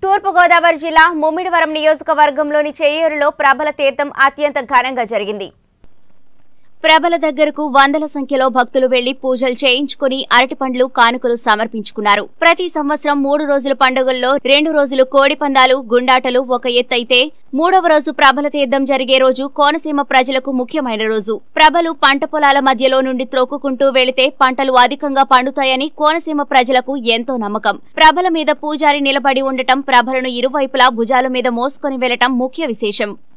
తూర్పుగోదావరి జిల్లా ముమ్మిడివరం నియోజకవర్గంలోని చేయూరులో ప్రభల తీర్థం అత్యంత ఘనంగా జరిగింది ప్రభల దగ్గరకు వందల సంఖ్యలో భక్తులు వెళ్లి పూజలు చేయించుకుని అరటిపండ్లు కానుకలు సమర్పించుకున్నారు ప్రతి సంవత్సరం మూడు రోజుల పండుగల్లో రెండు రోజులు కోడి పందాలు గుండాటలు ఒక ఎత్తైతే మూడవ రోజు ప్రభల తీర్థం జరిగే రోజు కోనసీమ ప్రజలకు ముఖ్యమైన రోజు ప్రభలు పంట పొలాల మధ్యలో నుండి త్రొక్కుకుంటూ వెళితే పంటలు అధికంగా పండుతాయని కోనసీమ ప్రజలకు ఎంతో నమ్మకం ప్రభల మీద పూజారి నిలబడి ఉండటం ప్రభలను ఇరువైపులా భుజాల మీద మోసుకొని వెళ్లటం ముఖ్య విశేషం